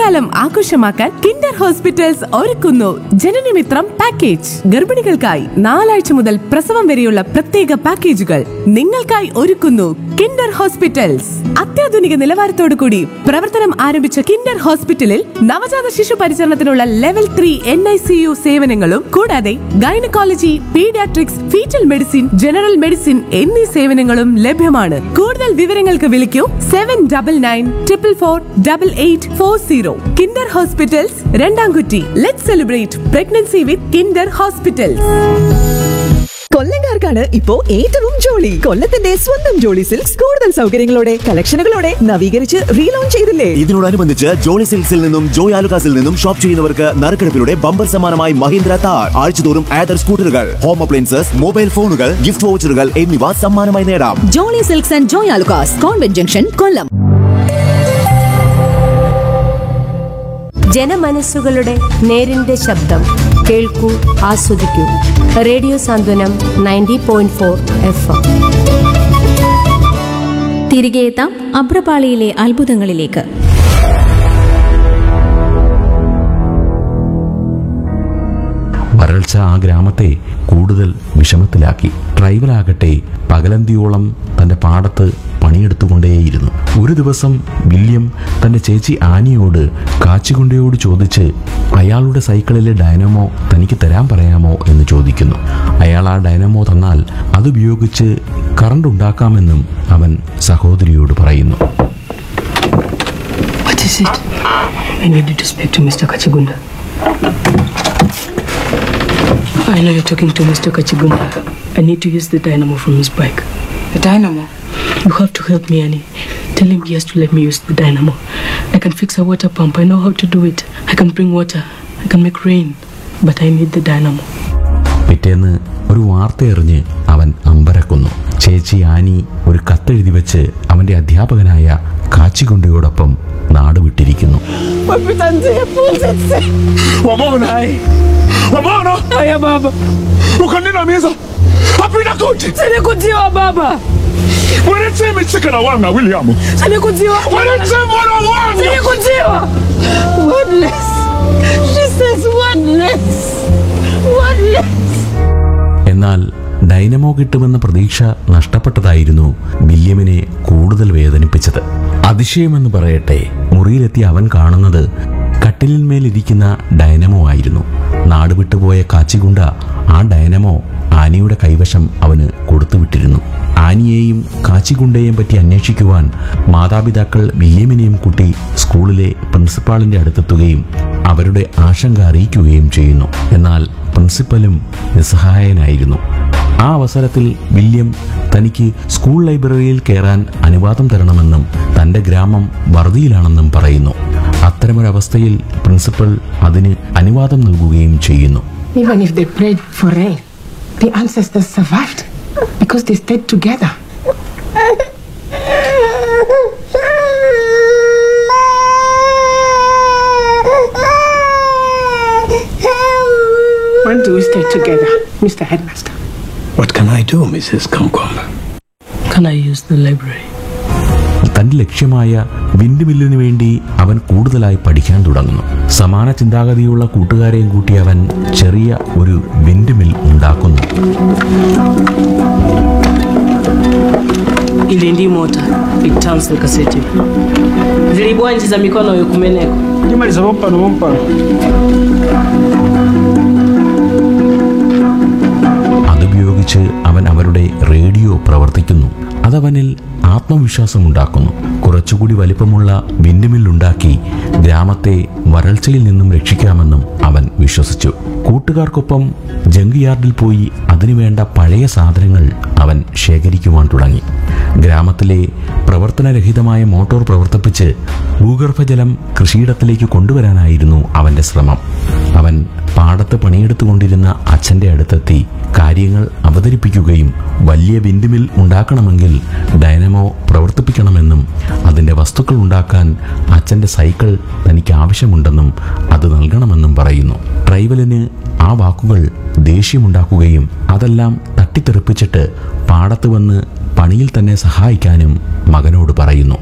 ഗർഭകാലം ആഘോഷമാക്കാൻ Kinder hospitals ഒരുക്കുന്നു ജനനമിത്രം പാക്കേജ് ഗർഭിണികൾക്കായി നാലാഴ്ച മുതൽ പ്രസവം വരെയുള്ള പ്രത്യേക പാക്കേജുകൾ നിങ്ങൾക്കായി ഒരുക്കുന്നു കിൻഡർ ഹോസ്പിറ്റൽസ് അത്യാധുനിക നിലവാരത്തോടു കൂടി പ്രവർത്തനം ആരംഭിച്ച കിൻഡർ ഹോസ്പിറ്റലിൽ നവജാത ശിശു പരിചരണത്തിനുള്ള level three N I C U സേവനങ്ങളും കൂടാതെ gynaecology paediatrics foetal medicine general medicine എന്നീ സേവനങ്ങളും ലഭ്യമാണ് കൂടുതൽ വിവരങ്ങൾക്ക് വിളിക്കൂ seven double nine triple four double eight four zero Kinder hospitals Randamkutty let celebrate pregnancy with Kinder hospitals കൊല്ലങ്കാർക്കാണ് ഇപ്പോ ഏറ്റവും ജോളി കൊല്ലത്തിന്റെ സ്വന്തം ജോളി സിൽക്സ് കൂടുതൽ സൗകര്യങ്ങളോടെ കളക്ഷനുകളോടെ നവീകരിച്ച് റീലോഞ്ച് ചെയ്തില്ലേ ഇതിനോടനുബന്ധിച്ച് ജോളി സിൽക്സിൽ നിന്നും ജോയ് ആലുകാസിൽ നിന്നും ഷോപ്പ് ചെയ്യുന്നവർക്ക് നറുക്കെടുപ്പിലൂടെ ബമ്പർ സമ്മാനമായി മഹീന്ദ്ര താർ ആഴ്ചതോറും ആദർ സ്കൂട്ടറുകൾ ഹോം അപ്ലയൻസസ് മൊബൈൽ ഫോണുകൾ ഗിഫ്റ്റ് വൗച്ചറുകൾ എന്നിവ സമ്മാനമായി നേടാം Jolly silks and Joy Alukkas convent junction Kollam ജനമനസ്സുകളുടെ നേരിന്റെ ശബ്ദം കേൾക്കൂ ആസ്വദിക്കൂ radio Santhwanam ninety point four F M തിരികെ എത്താം അഭ്രപാളിയിലെ അത്ഭുതങ്ങളിലേക്ക് വരൾച്ച ആ ഗ്രാമത്തെ കൂടുതൽ വിഷമത്തിലാക്കി ട്രൈബലാകട്ടെ പകലന്തിയോളം തന്റെ പാടത്ത് പണിയെടുത്തുകൊണ്ടേയിരുന്നു ഒരു ദിവസം വില്യം തന്റെ ചേച്ചി ആനിയോട് കാച്ചികുണ്ടയോട് ചോദിച്ച് അയാളുടെ സൈക്കിളിലെ ഡൈനമോ തനിക്ക് തരാൻ പറയാമോ എന്ന് ചോദിക്കുന്നു അയാൾ ആ ഡൈനമോ തന്നാൽ അതുപയോഗിച്ച് കറണ്ട് ഉണ്ടാക്കാമെന്നും അവൻ സഹോദരിയോട് പറയുന്നു What is it? I need you to speak to Mr. Kachigunda. I know you're talking to Mr. Kachigunda. I need to use the dynamo from his bike. The dynamo. You have to help me, Annie. Tell him he has to let me use the dynamo. I can fix a water pump. I know how to do it. I can bring water. I can make rain. But I need the dynamo. പിറ്റേന്ന് ഒരു വാർത്തയറിഞ്ഞ് അവൻ അമ്പരക്കുന്നു ചേച്ചി Annie ഒരു കത്തെഴുതി വെച്ച് അവന്റെ അധ്യാപകനായ കാച്ചികൊണ്ടയോടൊപ്പം നാട് വിട്ടിരിക്കുന്നു Wamona hai. Wamona. Aya baba. Ukanina mizo. Papina kuti. Sinikutiwa baba. Weretse michika na wanga William. Sinikutiwa. Weretse mwana wanga. Sinikutiwa. Wordless. She says wordless. Wordless. എന്നാൽ ഡൈനമോ കിട്ടുമെന്ന പ്രതീക്ഷ നഷ്ടപ്പെട്ടതായിരുന്നു വില്യമിനെ കൂടുതൽ വേദനിപ്പിച്ചത് അതിശയമെന്ന് പറയട്ടെ മുറിയിലെത്തി അവൻ കാണുന്നത് കട്ടിലിന്മേലിരിക്കുന്ന ഡൈനമോ ആയിരുന്നു നാട് വിട്ടുപോയ കാച്ചിഗുണ്ട ആ ഡൈനമോ ആനിയുടെ കൈവശം അവന് കൊടുത്തുവിട്ടിരുന്നു ആനിയെയും കാച്ചിഗുണ്ടയെയും പറ്റി അന്വേഷിക്കുവാൻ മാതാപിതാക്കൾ വില്യമിനെയും കൂട്ടി സ്കൂളിലെ പ്രിൻസിപ്പാളിന്റെ അടുത്തെത്തുകയും അവരുടെ ആശങ്ക അറിയിക്കുകയും ചെയ്യുന്നു എന്നാൽ പ്രിൻസിപ്പലും നിസ്സഹായനായിരുന്നു ആ അവസരത്തിൽ വില്യം തനിക്ക് സ്കൂൾ ലൈബ്രറിയിൽ കയറാൻ അനുവാദം തരണമെന്നും തന്റെ ഗ്രാമം വറുതിയിലാണെന്നും പറയുന്നു അത്തരമൊരവസ്ഥയിൽ പ്രിൻസിപ്പൽ അതിന് അനുവാദം നൽകുകയും ചെയ്യുന്നു Even if they prayed for rain, the ancestors survived because they stayed together. When do we stay together, Mr. Headmaster? What can I do, Mrs. Kamkwamba? Can I use the library? തന്റെ ലക്ഷ്യമായ wind മില്ലിനു വേണ്ടി അവൻ കൂടുതലായി പഠിക്കാൻ തുടങ്ങുന്നു സമാന ചിന്താഗതിയുള്ള കൂട്ടുകാരെയും കൂട്ടി അവൻ ചെറിയ ഒരു വിൻഡ് മിൽ ഉണ്ടാക്കുന്നു ili ndi mota itansi kaseti zilibwanjiza mikono yokumeneko Ndimaliza bompano bompano. അതുപയോഗിച്ച് അവൻ അവരുടെ റേഡിയോ പ്രവർത്തിക്കുന്നു അതവനിൽ ആത്മവിശ്വാസമുണ്ടാക്കുന്നു കുറച്ചുകൂടി വലിപ്പമുള്ള വിൻഡ്മില്ലുണ്ടാക്കി ഗ്രാമത്തെ വരൾച്ചയിൽ നിന്നും രക്ഷിക്കാമെന്നും അവൻ വിശ്വസിച്ചു കൂട്ടുകാർക്കൊപ്പം ജങ്ക് യാർഡിൽ പോയി അതിനുവേണ്ട പഴയ സാധനങ്ങൾ അവൻ ശേഖരിക്കുവാൻ തുടങ്ങി ഗ്രാമത്തിലെ പ്രവർത്തനരഹിതമായ മോട്ടോർ പ്രവർത്തിപ്പിച്ച് ഭൂഗർഭജലം കൃഷിയിടത്തിലേക്ക് കൊണ്ടുവരാനായിരുന്നു അവന്റെ ശ്രമം അവൻ പാടത്ത് പണിയെടുത്തുകൊണ്ടിരുന്ന അച്ഛന്റെ അടുത്തെത്തി കാര്യങ്ങൾ അവതരിപ്പിക്കുകയും വലിയ വിൻഡ്മിൽ ഉണ്ടാക്കണമെങ്കിൽ ഡൈനമോ പ്രവർത്തിപ്പിക്കണമെന്നും അതിന്റെ വസ്തുക്കൾ ഉണ്ടാക്കാൻ അച്ഛന്റെ സൈക്കിൾ തനിക്ക് ആവശ്യമുണ്ടെന്നും അത് നൽകണമെന്നും പറയുന്നു ട്രൈബലിന് ആ വാക്കുകൾ ദേഷ്യമുണ്ടാക്കുകയും അതെല്ലാം തട്ടിത്തെറിപ്പിച്ചിട്ട് പാടത്ത് വന്ന് പണിയിൽ തന്നെ സഹായിക്കാനും മകനോട് പറയുന്നു